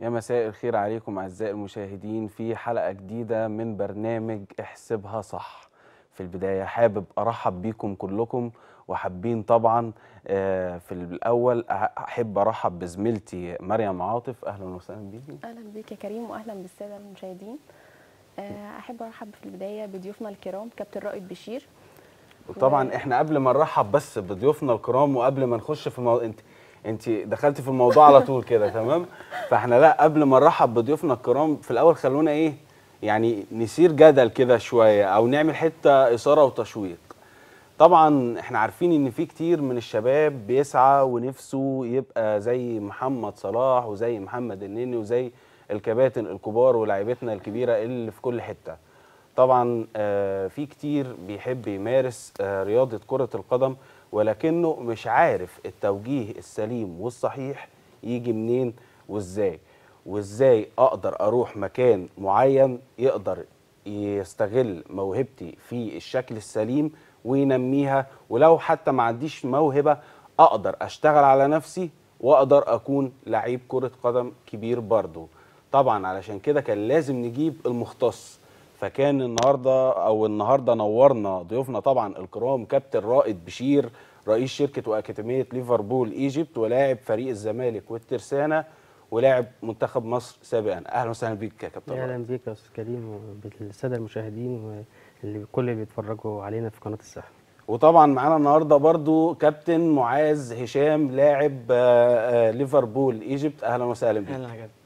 يا مساء الخير عليكم أعزائي المشاهدين في حلقة جديدة من برنامج احسبها صح في البداية حابب أرحب بيكم كلكم وحابين طبعا آه، في الأول أح- أحب أرحب بزميلتي مريم عاطف أهلا وسهلا بيكي اهلا بيك يا كريم واهلا بالساده المشاهدين آه، احب ارحب في البدايه بضيوفنا الكرام كابتن رائد بشير وطبعا احنا قبل ما نرحب بس بضيوفنا الكرام وقبل ما نخش في الموضوع انت انت دخلتي في الموضوع على طول كده تمام فاحنا لا قبل ما نرحب بضيوفنا الكرام في الاول خلونا ايه يعني نثير جدل كده شويه او نعمل حته اثاره وتشويق طبعا احنا عارفين ان في كتير من الشباب بيسعى ونفسه يبقى زي محمد صلاح وزي محمد النني وزي الكباتن الكبار ولاعيبتنا الكبيره اللي في كل حته طبعا آه، في كتير بيحب يمارس آه، رياضة كرة القدم ولكنه مش عارف التوجيه السليم والصحيح يجي منين وازاي وازاي اقدر اروح مكان معين يقدر يستغل موهبتي في الشكل السليم وينميها ولو حتى ما عنديش موهبة اقدر اشتغل على نفسي واقدر اكون لعيب كرة قدم كبير برضو طبعا علشان كده كان لازم نجيب المختص فكان النهارده او النهارده نورنا ضيوفنا طبعا الكرام كابتن رائد بشير رئيس شركه واكاديميه ليفربول ايجيبت ولاعب فريق الزمالك والترسانه ولاعب منتخب مصر سابقا اهلا وسهلا بيك يا كابتن اهلا رائد بيك يا استاذ كريم وبالساده المشاهدين واللي كل اللي بيتفرجوا علينا في قناه الساحل وطبعا معانا النهارده برضو كابتن معاذ هشام لاعب آه، آه، ليفربول ايجيبت اهلا وسهلا بيك اهلا يا كابتن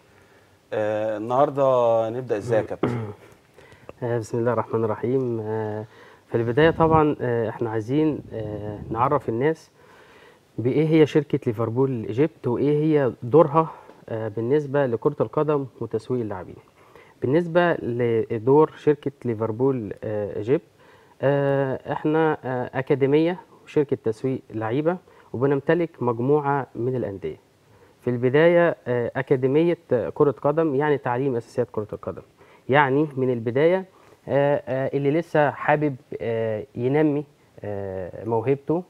آه، النهارده نبدا ازاي يا كابتن آه، بسم الله الرحمن الرحيم آه، في البدايه طبعا آه، احنا عايزين آه، نعرف الناس بايه هي شركه ليفربول ايجيبت وايه هي دورها آه، بالنسبه لكره القدم وتسويق اللاعبين بالنسبه لدور شركه ليفربول آه، ايجيبت آه، احنا آه، اكاديميه وشركه تسويق لعيبه وبنمتلك مجموعه من الانديه في البداية آه، أكاديمية آه، كرة قدم يعني تعليم أساسيات كرة القدم يعني من البداية آه، آه، اللي لسه حابب آه، ينمي آه، موهبته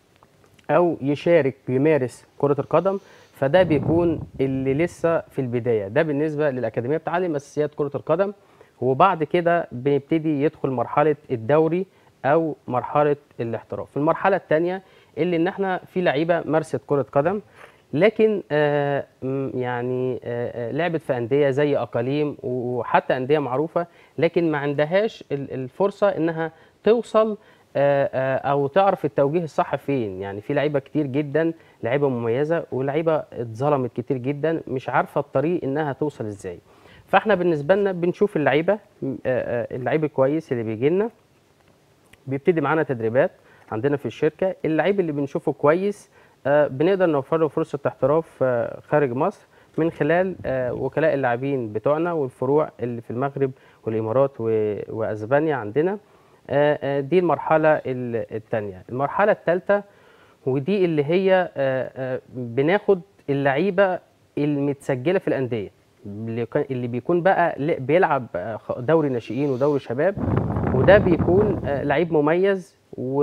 أو يشارك يمارس كرة القدم فده بيكون اللي لسه في البداية ده بالنسبة للأكاديمية بتعلم أساسيات كرة القدم وبعد كده بنبتدي يدخل مرحلة الدوري أو مرحلة الاحتراف في المرحلة الثانية اللي إن احنا في لعيبة مارست كرة قدم لكن آه م- يعني آه آه، لعبت في أندية زي أقاليم وحتى أندية معروفة لكن ما عندهاش ال- الفرصة إنها توصل آه، آه، او تعرف التوجيه الصح فين يعني في لعيبه كتير جدا لعيبه مميزه ولعيبه اتظلمت كتير جدا مش عارفه الطريق انها توصل ازاي فاحنا بالنسبه لنا بنشوف اللعيبه م- آه، آه، اللعيب الكويس اللي بيجي لنا بيبتدي معانا تدريبات عندنا في الشركه اللعيب اللي بنشوفه كويس آه، بنقدر نوفر له فرصه احتراف آه، خارج مصر من خلال آه، وكلاء اللاعبين بتوعنا والفروع اللي في المغرب والامارات و- واسبانيا عندنا آه، آه، دي المرحله الثانيه المرحله الثالثه ودي اللي هي آه، آه، بناخد اللعيبه المتسجله في الانديه اللي كان- اللي بيكون بقى ل- بيلعب آه، خ- دوري ناشئين ودوري شباب وده بيكون آه، لعيب مميز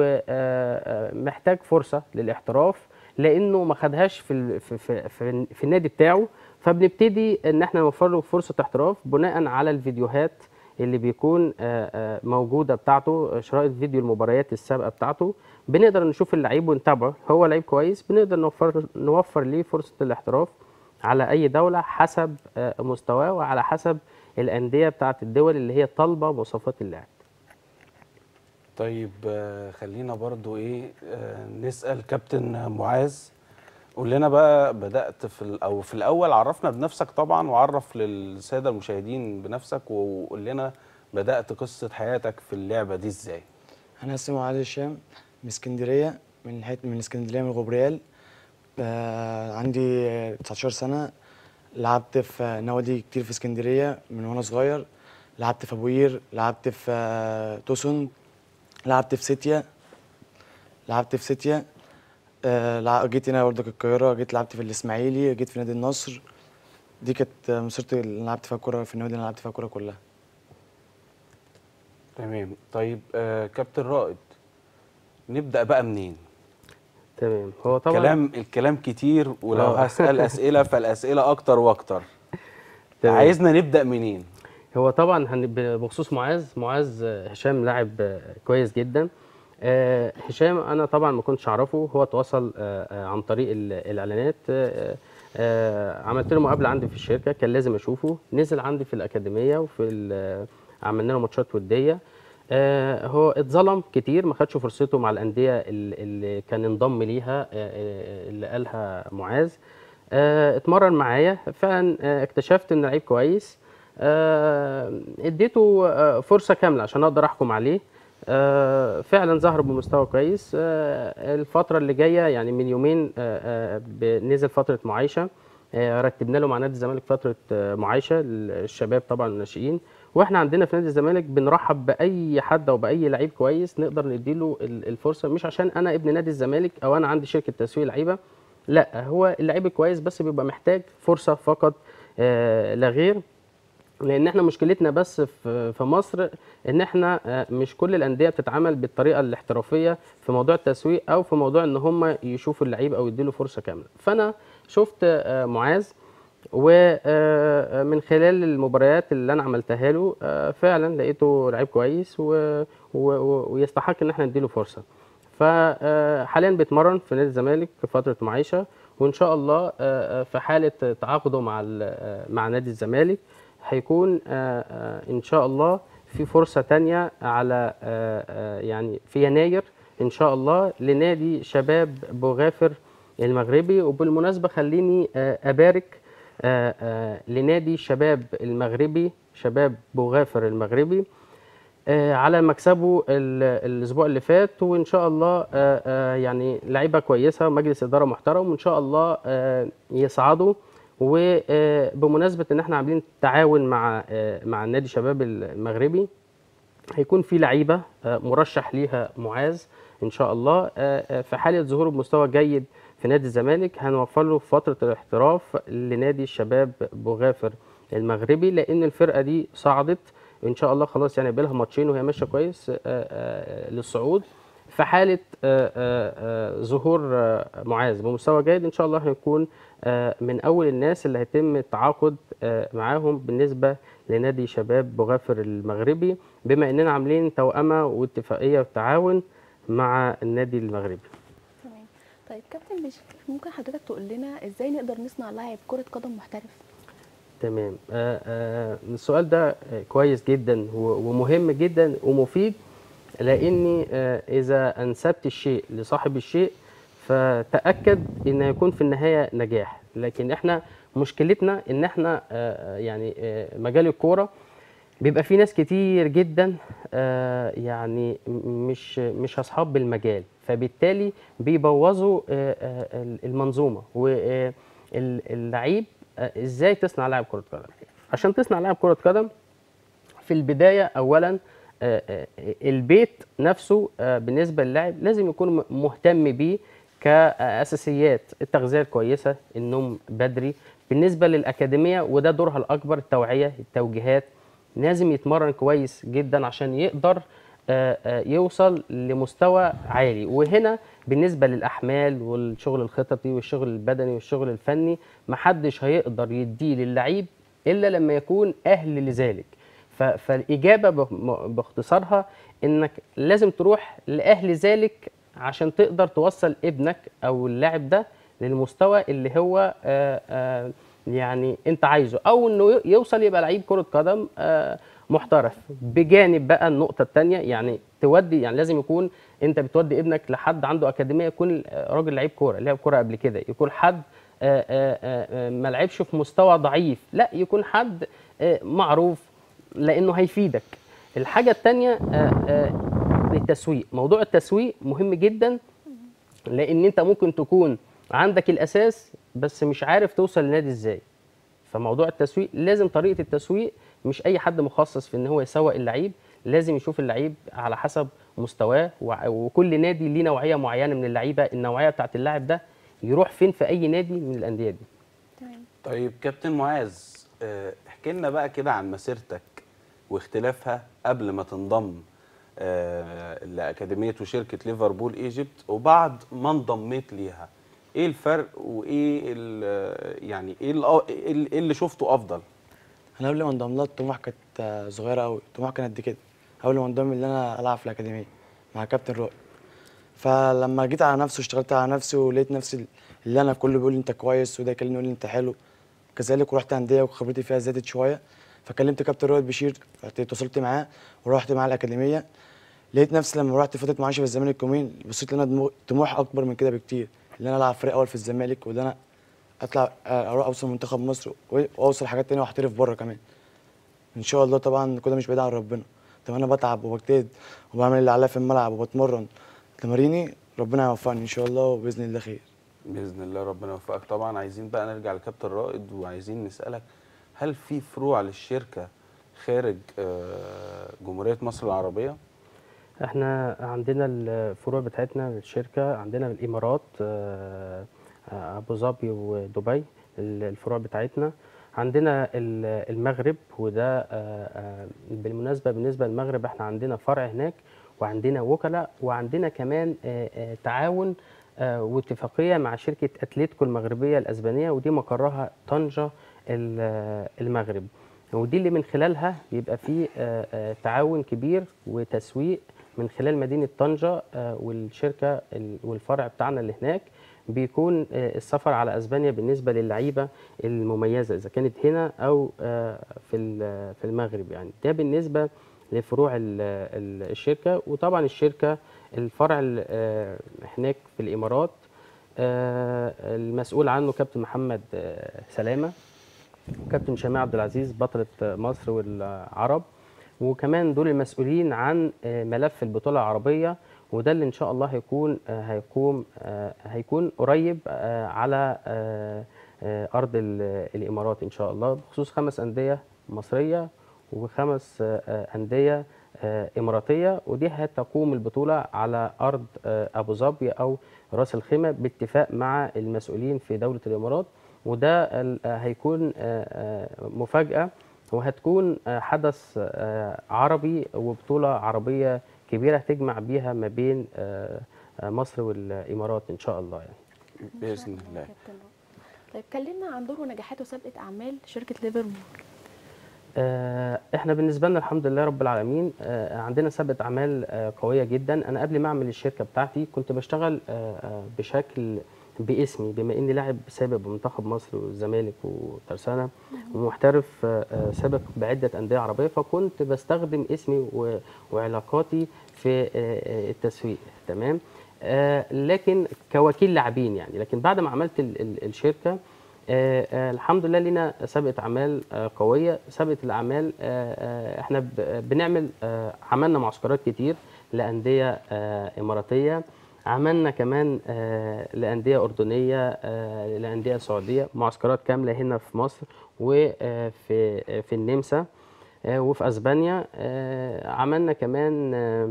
ومحتاج فرصه للاحتراف لانه ما خدهاش في ال- في في, في, في النادي بتاعه فبنبتدي ان احنا نوفر له فرصه احتراف بناء على الفيديوهات اللي بيكون آه، آه، موجوده بتاعته شرائط فيديو المباريات السابقه بتاعته بنقدر نشوف اللعيب ونتابعه هو لعيب كويس بنقدر نوفر نوفر ليه فرصه الاحتراف على اي دوله حسب آه، مستواه وعلى حسب الانديه بتاعت الدول اللي هي طالبه مواصفات اللاعب طيب آه، خلينا برضو ايه آه، نسأل كابتن معاذ قول لنا بقى بدأت في ال- او في الاول عرفنا بنفسك طبعا وعرف للسادة المشاهدين بنفسك وقول لنا بدأت قصة حياتك في اللعبة دي ازاي انا اسمي معاذ هشام من اسكندريه من حته من اسكندريه من غبريال آه عندي آه، 19 سنه لعبت في نوادي كتير في اسكندريه من وانا صغير لعبت في ابو قير لعبت في آه توسن لعبت في سيتيا لعبت في سيتيا آه لع- جيت هنا برضك القاهره جيت لعبت في الاسماعيلي جيت في نادي النصر دي كانت آه، مسيرتي اللي لعبت فيها كوره في النوادي اللي انا لعبت فيها كوره كلها تمام طيب آه كابتن رائد نبدأ بقى منين تمام هو طبعا كلام الكلام كتير ولو آه. هسأل أسئلة فالأسئلة أكتر وأكتر تمام. عايزنا نبدا منين هو طبعا هن- ب- بخصوص معاذ معاذ آه، هشام لاعب آه، كويس جدا آه، هشام انا طبعا ما كنتش اعرفه هو تواصل آه، آه، عن طريق ال- الاعلانات آه، آه، عملت له مقابله عندي في الشركه كان لازم اشوفه نزل عندي في الاكاديميه وفي ال- عملنا له ماتشات وديه آه، هو اتظلم كتير ما خدش فرصته مع الانديه ال- اللي كان انضم ليها آه، آه، اللي قالها معاذ آه، اتمرن معايا فعلا آه، اكتشفت ان لعيب كويس آه، اديته آه، فرصه كامله عشان اقدر احكم عليه آه، فعلا ظهر بمستوى كويس آه، الفتره اللي جايه يعني من يومين آه، آه، ب- نزل فتره معايشه آه، رتبنا له مع نادي الزمالك فتره آه، معايشه للشباب طبعا الناشئين واحنا عندنا في نادي الزمالك بنرحب باي حد او باي لعيب كويس نقدر نديله ال- الفرصه مش عشان انا ابن نادي الزمالك او انا عندي شركه تسويق لعيبه لا هو اللعيب الكويس بس بيبقى محتاج فرصه فقط آه، لا غير لان احنا مشكلتنا بس في في مصر ان احنا آه، مش كل الانديه بتتعامل بالطريقه الاحترافيه في موضوع التسويق او في موضوع ان هم يشوفوا اللعيب او يديله فرصه كامله فانا شفت آه، معاذ ومن خلال المباريات اللي انا عملتها له آه، فعلا لقيته لعيب كويس و- و- و- ويستحق ان احنا نديله فرصه فحاليا بيتمرن في نادي الزمالك في فتره معيشه وان شاء الله آه، آه، في حاله تعاقده مع ال- آه، مع نادي الزمالك هيكون آه، آه، ان شاء الله في فرصه تانية على آه، آه، يعني في يناير ان شاء الله لنادي شباب بوغافر المغربي وبالمناسبه خليني آه، ابارك آه، آه، لنادي شباب المغربي شباب بوغافر المغربي آه، على مكسبه ال- الاسبوع اللي فات وان شاء الله آه، آه، يعني لعيبه كويسه مجلس اداره محترم وان شاء الله آه، يصعدوا وبمناسبه ان احنا عاملين تعاون مع آه، مع نادي شباب المغربي هيكون في لعيبه آه، مرشح ليها معاذ ان شاء الله آه، آه، في حاله ظهوره بمستوى جيد في نادي الزمالك هنوفر له فتره الاحتراف لنادي الشباب بوغافر المغربي لان الفرقه دي صعدت ان شاء الله خلاص يعني بقى لها ماتشين وهي ماشيه كويس آه، آه، للصعود في حاله آه، آه، آه، ظهور آه، معاذ بمستوى جيد ان شاء الله هيكون آه، من اول الناس اللي هيتم التعاقد آه، معاهم بالنسبه لنادي شباب بوغافر المغربي بما اننا عاملين توأمه واتفاقيه وتعاون مع النادي المغربي تمام طيب كابتن بش ممكن حضرتك تقول لنا ازاي نقدر نصنع لاعب كرة قدم محترف تمام آه آه السؤال ده آه، كويس جدا و- ومهم جدا ومفيد لاني آه اذا انسبت الشيء لصاحب الشيء فتاكد ان هيكون في النهايه نجاح لكن احنا مشكلتنا ان احنا آه يعني آه مجال الكوره بيبقى في ناس كتير جدا آه يعني م- مش مش اصحاب بالمجال فبالتالي بيبوظوا آه آه المنظومه واللعيب ازاي تصنع لاعب كره قدم عشان تصنع لاعب كره قدم في البدايه اولا آه، آه، البيت نفسه آه، بالنسبه للاعب لازم يكون م- مهتم بيه كاساسيات التغذيه الكويسه النوم بدري بالنسبه للاكاديميه وده دورها الاكبر التوعيه التوجيهات لازم يتمرن كويس جدا عشان يقدر آه، آه، يوصل لمستوى عالي وهنا بالنسبه للاحمال والشغل الخططي والشغل البدني والشغل الفني محدش هيقدر يديه للعيب الا لما يكون اهل لذلك ف- فالاجابه بخ- م- باختصارها انك لازم تروح لاهل ذلك عشان تقدر توصل ابنك او اللاعب ده للمستوى اللي هو آه، آه، يعني انت عايزه او انه ي- يوصل يبقى لعيب كره قدم آه، محترف بجانب بقى النقطه الثانيه يعني تودي يعني لازم يكون انت بتودي ابنك لحد عنده اكاديميه يكون آه، راجل لعيب كوره لعب كوره قبل كده يكون حد آه، آه، آه، ما لعبش في مستوى ضعيف لا يكون حد آه، معروف لانه هيفيدك الحاجه الثانيه التسويق موضوع التسويق مهم جدا لان انت ممكن تكون عندك الاساس بس مش عارف توصل لنادي ازاي فموضوع التسويق لازم طريقه التسويق مش اي حد مخصص في ان هو يسوق اللعيب لازم يشوف اللعيب على حسب مستواه وع- وكل نادي ليه نوعيه معينه من اللعيبه النوعيه بتاعت اللاعب ده يروح فين في اي نادي من الانديه دي تمام طيب كابتن معاذ آه، احكي لنا بقى كده عن مسيرتك واختلافها قبل ما تنضم آه، لاكاديميه وشركه ليفربول ايجيبت وبعد ما انضميت ليها ايه الفرق وايه ال- يعني ايه ال- إيه اللي شفته افضل انا قبل ما انضم لها الطموح كانت آه، صغيره قوي الطموح كان قد كده قبل ما انضم ان انا العب في الاكاديميه مع كابتن رائد فلما جيت على نفسي واشتغلت على نفسي ولقيت نفسي اللي انا كله بيقول لي انت كويس وده يكلمني يقول لي انت حلو كذلك ورحت انديه وخبرتي فيها زادت شويه فكلمت كابتن رائد بشير رحت اتصلت معاه ورحت معاه الاكاديميه لقيت نفسي لما رحت فتره معاشه في الزمالك يومين بصيت ان انا دمو- طموح اكبر من كده بكتير ان انا العب فريق اول في الزمالك وان انا اطلع آه، اروح اوصل منتخب مصر و- واوصل حاجات تانية واحترف بره كمان ان شاء الله طبعا كل ده مش بعيد عن ربنا طب انا بتعب وبجتهد وبعمل اللي عليا في الملعب وبتمرن تماريني ربنا يوفقني ان شاء الله وباذن الله خير باذن الله ربنا يوفقك طبعا عايزين بقى نرجع لكابتن رائد وعايزين نسالك هل في فروع للشركه خارج آه، جمهوريه مصر العربيه احنا عندنا الفروع بتاعتنا الشركة عندنا الإمارات آه، آه، أبو ظبي ودبي ال- الفروع بتاعتنا عندنا ال- المغرب وده آه، آه، بالمناسبة بالنسبة للمغرب احنا عندنا فرع هناك وعندنا وكلاء وعندنا كمان آه، آه، تعاون آه، واتفاقية مع شركة أتليتيكو المغربية الأسبانية ودي مقرها طنجة ال- آه، المغرب ودي اللي من خلالها بيبقى في آه، آه، تعاون كبير وتسويق من خلال مدينة طنجة آه، والشركة ال- والفرع بتاعنا اللي هناك بيكون آه، السفر على اسبانيا بالنسبه للعيبه المميزه اذا كانت هنا او آه، في ال- في المغرب يعني ده بالنسبه لفروع ال- ال- الشركه وطبعا الشركه الفرع ال- آه، هناك في الامارات آه، المسؤول عنه كابتن محمد آه، سلامه وكابتن شماء عبد العزيز بطلة مصر والعرب وكمان دول المسؤولين عن آه، ملف البطولة العربية وده اللي إن شاء الله هيكون آه، هيكون آه، هيكون قريب آه، على آه، آه، أرض ال- الإمارات إن شاء الله بخصوص خمس أندية مصرية وخمس آه، آه، أندية آه، إماراتية ودي هتقوم البطولة على أرض آه، أبو ظبي أو راس الخيمة باتفاق مع المسؤولين في دولة الإمارات وده ال- آه، هيكون آه، آه، مفاجأة وهتكون آه، حدث آه، عربي وبطولة عربية كبيرة هتجمع بيها ما بين آه، آه، مصر والإمارات إن شاء الله يعني باذن ما شاء الله كابتن رائد. طيب كلمنا عن دور ونجاحات وسابقه اعمال شركه ليفربول آه، احنا بالنسبه لنا الحمد لله رب العالمين آه، عندنا سابقه اعمال آه، قويه جدا انا قبل ما اعمل الشركه بتاعتي كنت بشتغل آه، آه، بشكل باسمي بما اني لاعب سابق بمنتخب مصر والزمالك وترسانه ومحترف آه، آه، سابق بعده انديه عربيه فكنت بستخدم اسمي و- وعلاقاتي في آه، آه، التسويق تمام آه، لكن كوكيل لاعبين يعني لكن بعد ما عملت ال- ال- الشركه آه، آه، الحمد لله لنا سابقه اعمال آه، قويه سابقه الاعمال آه، آه، احنا ب- بنعمل آه، عملنا معسكرات كتير لانديه آه، اماراتيه عملنا كمان آه، لانديه اردنيه آه، لانديه سعوديه معسكرات كامله هنا في مصر وفي في النمسا آه، وفي اسبانيا آه، عملنا كمان آه،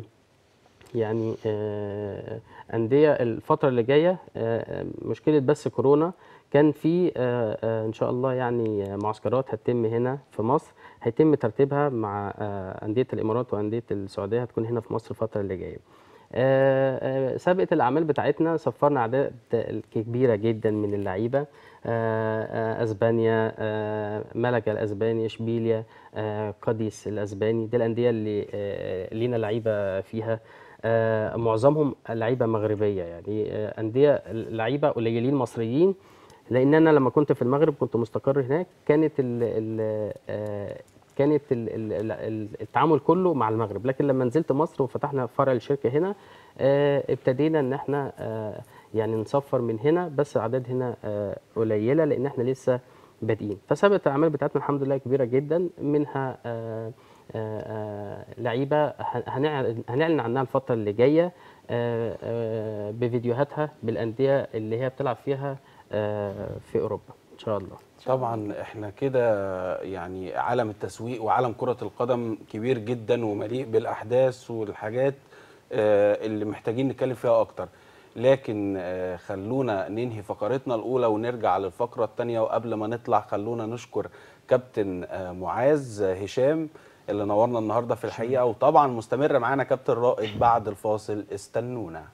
يعني آه، أندية الفترة اللي جاية آه، مشكلة بس كورونا كان في آه، آه، إن شاء الله يعني معسكرات هتتم هنا في مصر هيتم ترتيبها مع آه، أندية الإمارات وأندية السعودية هتكون هنا في مصر الفترة اللي جاية. آه، آه، سابقة الأعمال بتاعتنا سفرنا أعداد كبيرة جدا من اللعيبة آه، آه، أسبانيا آه، ملكة الأسباني إشبيليا آه، قاديس الأسباني دي الأندية اللي آه، لينا لعيبة فيها آه، معظمهم لعيبه مغربيه يعني آه، انديه لعيبه قليلين مصريين لان انا لما كنت في المغرب كنت مستقر هناك كانت ال ال آه، كانت ال ال ال التعامل كله مع المغرب لكن لما نزلت مصر وفتحنا فرع الشركه هنا آه، ابتدينا ان احنا آه، يعني نسفر من هنا بس اعداد هنا آه، قليله لان احنا لسه بادئين فسابقه الاعمال بتاعتنا الحمد لله كبيره جدا منها آه، آه، آه، لعيبه ه- هنعلن هنعلن عنها الفتره اللي جايه آه، آه، بفيديوهاتها بالانديه اللي هي بتلعب فيها آه، في اوروبا ان شاء الله طبعا احنا كده يعني عالم التسويق وعالم كرة القدم كبير جدا ومليء بالأحداث والحاجات آه، اللي محتاجين نتكلم فيها أكتر لكن آه، خلونا ننهي فقرتنا الأولى ونرجع للفقرة الثانية وقبل ما نطلع خلونا نشكر كابتن آه، معاذ هشام اللي نورنا النهارده في الحقيقة وطبعا مستمر معانا كابتن رائد بعد الفاصل استنونا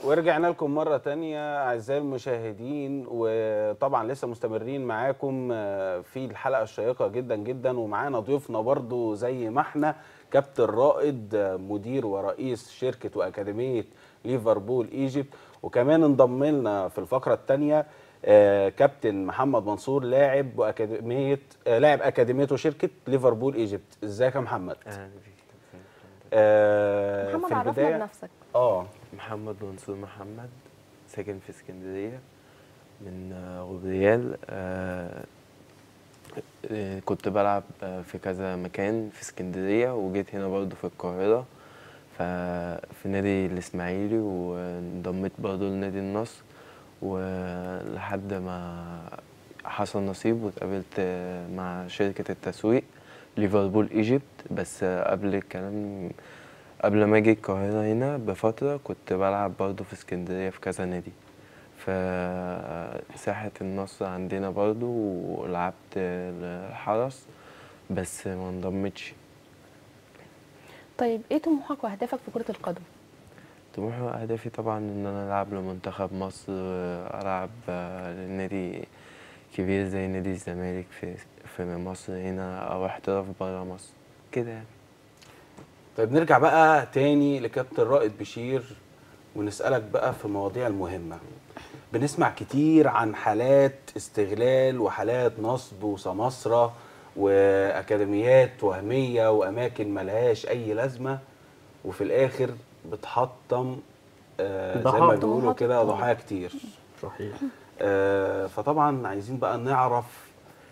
ورجعنا لكم مرة تانية أعزائي المشاهدين وطبعا لسه مستمرين معاكم آه، في الحلقة الشيقة جدا جدا ومعانا ضيوفنا برضو زي ما احنا كابتن رائد آه، مدير ورئيس شركة وأكاديمية ليفربول ايجيبت وكمان انضم لنا في الفقرة الثانية كابتن محمد منصور لاعب وأكاديمية آه، لاعب أكاديمية وشركة ليفربول ايجيبت ازيك يا محمد؟ أهلا بيك آه، محمد في عرفنا البداية بنفسك اه محمد منصور محمد ساكن في اسكندرية من آه، غبريال آه، آه، كنت بلعب آه، في كذا مكان في اسكندرية وجيت هنا برضو في القاهرة ففي نادي الإسماعيلي وانضميت برضو لنادي النصر ولحد ما حصل نصيب واتقابلت آه، مع شركة التسويق ليفربول ايجيبت بس آه، قبل الكلام قبل ما اجي القاهرة هنا بفترة كنت بلعب برضو في اسكندرية في كذا نادي في ساحة النصر عندنا برضو ولعبت الحرس بس ما انضمتش طيب ايه طموحك واهدافك في كره القدم طموحي وأهدافي طبعا إن أنا ألعب لمنتخب مصر ألعب لنادي كبير زي نادي الزمالك في في مصر هنا أو احتراف برا مصر كده يعني طيب نرجع بقى تاني لكابتن رائد بشير ونسألك بقى في المواضيع المهمة بنسمع كتير عن حالات استغلال وحالات نصب وسماسرة وأكاديميات وهمية وأماكن ملهاش أي لازمة وفي الآخر بتحطم آه زي ما ضحايا. بيقولوا طموحات كده كتير. ضحايا كتير صحيح آه، فطبعا عايزين بقى نعرف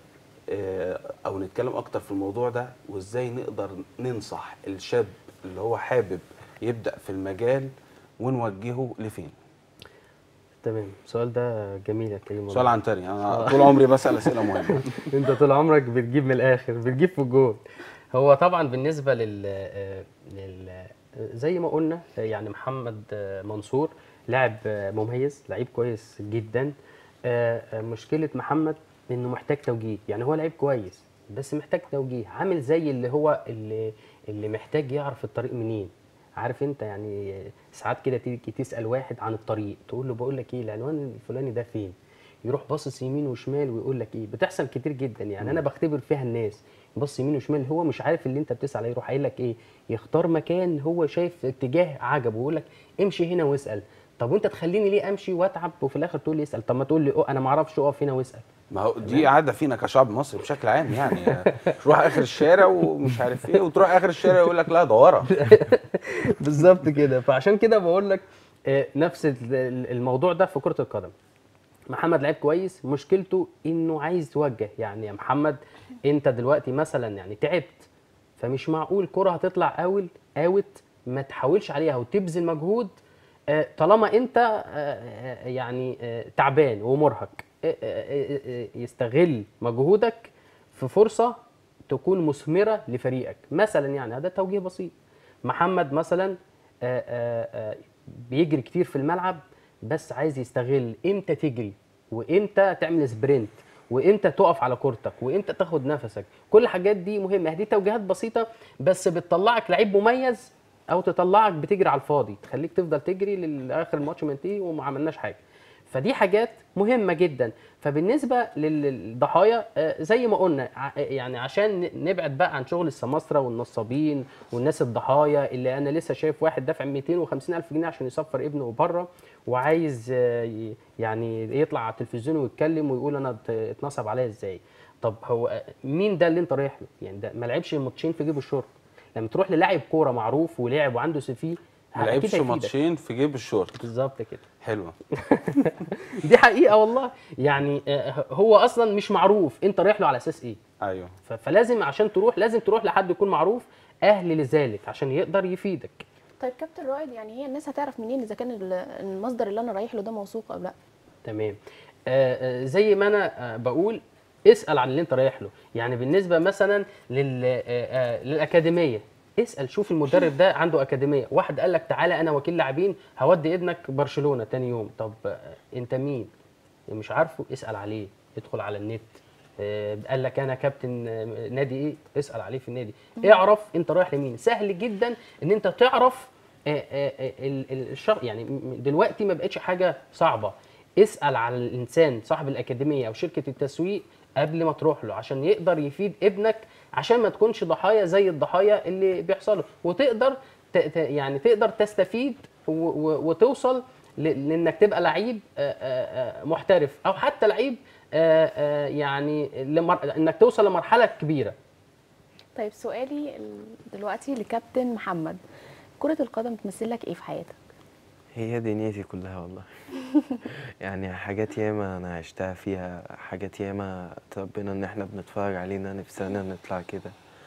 آه، او نتكلم اكتر في الموضوع ده وازاي نقدر ننصح الشاب اللي هو حابب يبدا في المجال ونوجهه لفين تمام السؤال ده جميل يا كريم سؤال عنتري انا طول عمري بسال اسئله مهمه انت طول عمرك بتجيب من الاخر بتجيب في الجول هو طبعا بالنسبه لل آه، لل آه، زي ما قلنا آه، يعني محمد آه، منصور لاعب آه، مميز لعيب كويس جدا آه، آه، مشكله محمد انه محتاج توجيه يعني هو لعيب كويس بس محتاج توجيه عامل زي اللي هو اللي اللي محتاج يعرف الطريق منين عارف انت يعني ساعات كده تيجي تسال واحد عن الطريق تقول له بقول لك ايه العنوان الفلاني ده فين يروح باصص يمين وشمال ويقول لك ايه بتحصل كتير جدا يعني انا بختبر فيها الناس يبص يمين وشمال هو مش عارف اللي انت بتسال عليه يروح قايل لك ايه يختار مكان هو شايف اتجاه عجبه ويقول لك امشي هنا واسال طب وانت تخليني ليه امشي واتعب وفي الاخر تقول لي اسال طب ما تقول لي أوه انا ما اعرفش اقف هنا واسال ما هو دي عاده فينا كشعب مصري بشكل عام يعني آه، تروح اخر الشارع ومش عارف ايه وتروح اخر الشارع يقول لك لا ده ورا بالظبط كده فعشان كده بقول لك آه، نفس ال- ال- الموضوع ده في كرة القدم محمد لعيب كويس مشكلته انه عايز يوجه يعني يا محمد انت دلوقتي مثلا يعني تعبت فمش معقول كرة هتطلع اول اوت ما تحاولش عليها وتبذل مجهود آه، طالما انت آه، آه، يعني آه، تعبان ومرهق آه، آه، آه، يستغل مجهودك في فرصة تكون مثمرة لفريقك مثلا يعني هذا توجيه بسيط محمد مثلا آه، آه، آه، بيجري كتير في الملعب بس عايز يستغل امتى تجري وامتى تعمل سبرنت وامتى تقف على كورتك وامتى تاخد نفسك كل الحاجات دي مهمه دي توجيهات بسيطه بس بتطلعك لعيب مميز او تطلعك بتجري على الفاضي تخليك تفضل تجري لاخر الماتش ما ينتهي وما عملناش حاجه فدي حاجات مهمه جدا فبالنسبه لل- للضحايا آه، زي ما قلنا ع- يعني عشان ن- نبعد بقى عن شغل السماسره والنصابين والناس الضحايا اللي انا لسه شايف واحد دافع 250 الف جنيه عشان يسفر ابنه بره وعايز آه، ي- يعني يطلع على التلفزيون ويتكلم ويقول انا ات- اتنصب عليا ازاي طب هو آه، مين ده اللي انت رايح له يعني ده ما لعبش ماتشين في جيب الشرطه لما تروح للاعب كوره معروف ولعب وعنده سي في ما لعبش ماتشين في جيب الشورت بالظبط كده حلوه دي حقيقه والله يعني آه، هو اصلا مش معروف انت رايح له على اساس ايه ايوه ف- فلازم عشان تروح لازم تروح لحد يكون معروف اهل لذلك عشان يقدر يفيدك طيب كابتن رائد يعني هي الناس هتعرف منين اذا كان ال- المصدر اللي انا رايح له ده موثوق او لا تمام آه، آه، زي ما انا آه، بقول اسال عن اللي انت رايح له يعني بالنسبه مثلا لل آه، آه، للاكاديميه اسال شوف المدرب ده عنده اكاديميه واحد قال لك تعالى انا وكيل لاعبين هودي ابنك برشلونه تاني يوم طب آه، انت مين مش عارفه اسال عليه ادخل على النت آه، قال لك انا كابتن آه، نادي ايه اسال عليه في النادي اعرف انت رايح لمين سهل جدا ان انت تعرف آه، آه، آه، ال- ال- الشخ يعني م- دلوقتي ما بقتش حاجه صعبه اسال على الانسان صاحب الاكاديميه او شركه التسويق قبل ما تروح له عشان يقدر يفيد ابنك عشان ما تكونش ضحايا زي الضحايا اللي بيحصلوا وتقدر ت- ت- يعني تقدر تستفيد و- و- وتوصل ل- لانك تبقى لعيب آه، آه، آه، محترف او حتى لعيب آه، آه، يعني لمر... انك توصل لمرحله كبيره طيب سؤالي ال- دلوقتي لكابتن محمد كرة القدم بتمثل لك ايه في حياتك؟ هي دنيتي كلها والله يعني حاجات ياما انا عشتها فيها حاجات ياما ربنا ان احنا بنتفرج علينا نفسنا نطلع كده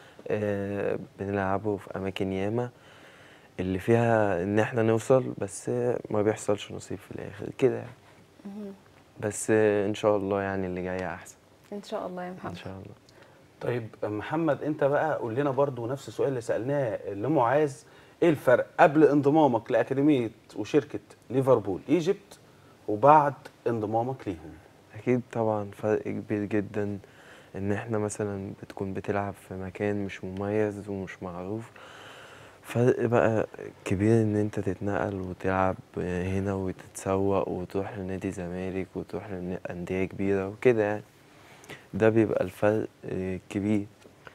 آه بنلعبه في اماكن ياما اللي فيها ان احنا نوصل بس ما بيحصلش نصيب في الاخر كده يعني. بس آه ان شاء الله يعني اللي جاي احسن ان شاء الله يا ان محمد شاء الله طيب محمد انت بقى قول لنا برضو نفس السؤال اللي سالناه لمعاذ ايه الفرق قبل انضمامك لاكاديميه وشركه ليفربول ايجيبت وبعد انضمامك ليهم اكيد طبعا فرق كبير جدا ان احنا مثلا بتكون بتلعب في مكان مش مميز ومش معروف فرق بقى كبير ان انت تتنقل وتلعب هنا وتتسوق وتروح لنادي زمالك وتروح لأندية كبيرة وكده يعني ده بيبقى الفرق آه، كبير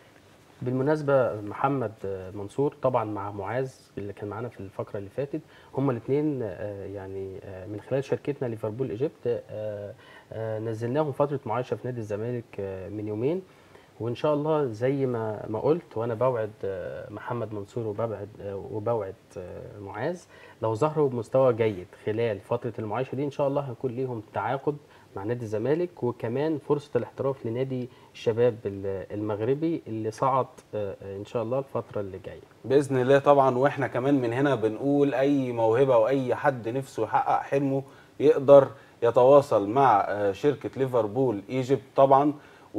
بالمناسبة محمد آه، منصور طبعا مع معاذ اللي كان معانا في الفقرة اللي فاتت هما الاثنين يعني آه، من خلال شركتنا ليفربول ايجيبت آه، آه، نزلناهم فترة معايشة في نادي الزمالك آه، من يومين وان شاء الله زي ما ما قلت وانا بوعد آه، محمد منصور وبوعد آه، وبوعد آه، معاذ لو ظهروا بمستوى جيد خلال فترة المعايشة دي ان شاء الله هيكون ليهم تعاقد مع نادي الزمالك وكمان فرصة الاحتراف لنادي الشباب ال- المغربي اللي صعد آه، آه، ان شاء الله الفترة اللي جاية باذن الله طبعا واحنا كمان من هنا بنقول اي موهبه او اي حد نفسه يحقق حلمه يقدر يتواصل مع آه، شركه ليفربول ايجيبت طبعا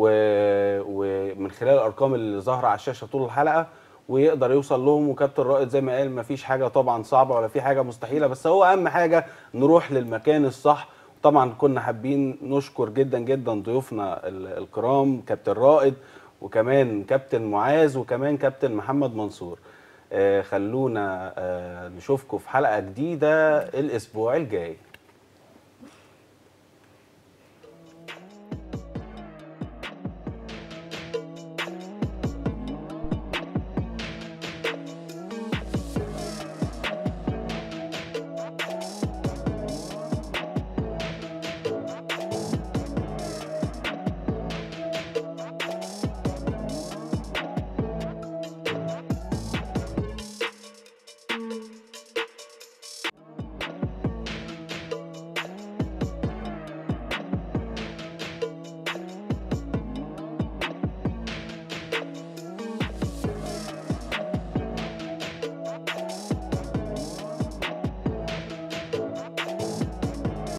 و- ومن خلال الارقام اللي ظاهره على الشاشه طول الحلقه ويقدر يوصل لهم وكابتن رائد زي ما قال مفيش حاجه طبعا صعبه ولا في حاجه مستحيله بس هو اهم حاجه نروح للمكان الصح طبعا كنا حابين نشكر جدا جدا ضيوفنا ال- الكرام كابتن رائد وكمان كابتن معاذ وكمان كابتن محمد منصور آه، خلونا آه، نشوفكم في حلقه جديده الاسبوع الجاي